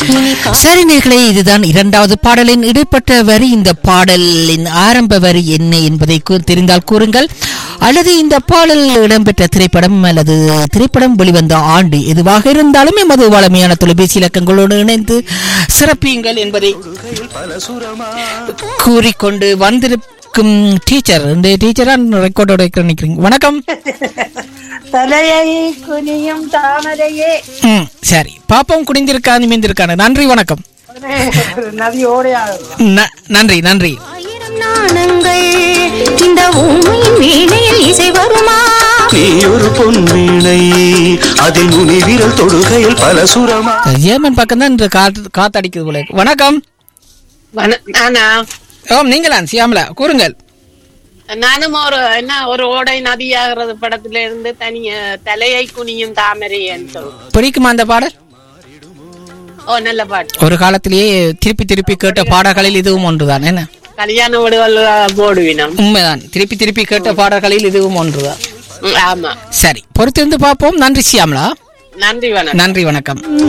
சரி நேர்களே இதுதான் இரண்டாவது பாடலின் இடைப்பட்ட வரி இந்த பாடலின் ஆரம்ப வரி என்ன என்பதை கூ- தெரிந்தால் கூறுங்கள் அல்லது இந்த பாடல் இடம்பெற்ற திரைப்படம் அல்லது திரைப்படம் வெளிவந்த ஆண்டு எதுவாக இருந்தாலும் எமது வளமையான தொலைபேசி இலக்கங்களோடு இணைந்து சிறப்பியுங்கள் என்பதை கூறிக்கொண்டு வந்திருக்கும் டீச்சர் இந்த டீச்சரா ரெக்கார்டோட நினைக்கிறீங்க வணக்கம் தலையை குனியும் தாமரையே ம் சரி பாப்போம் குடிந்திருக்கா நிமிந்திருக்கான நன்றி வணக்கம் நதி ஓடையாகும் ந- நன்றி நன்றி ஆயிரம் நாணங்கள் இந்த ஊமையின் வீணையில் இசை வருமா நீ ஒரு பொன் வீணை அதில் நுனி விரல் தொடுகையில் பல சுரமா ஜேர்மன் பக்கம் தான் இன்று காத்து காத்தடிக்குது போல இருக்கு. வணக்கம் நானா ஓம் நீங்களாம் சியாமலா கூறுங்கள் நானும் ஒரு என்ன ஒரு ஓடை நதியாகிறது படத்துல இருந்து தனிய தலையை குனியும் தாமரைன்னு சொல்லுவோம் பிடிக்குமா அந்த பாடல் ஓ நல்ல பாட்டு ஒரு காலத்திலேயே திருப்பி திருப்பி கேட்ட பாடல்களில் இதுவும் ஒன்றுதான் என்ன கல்யாண வீடுகள் போடுவினம் உண்மைதான் திருப்பி திருப்பி கேட்ட பாடல்களில் இதுவும் ஒன்றுதான் ம், ஆமா சரி பொறுத்திருந்து பார்ப்போம் நன்றி சியாமலா நன்றி வணக்கம் நன்றி வணக்கம்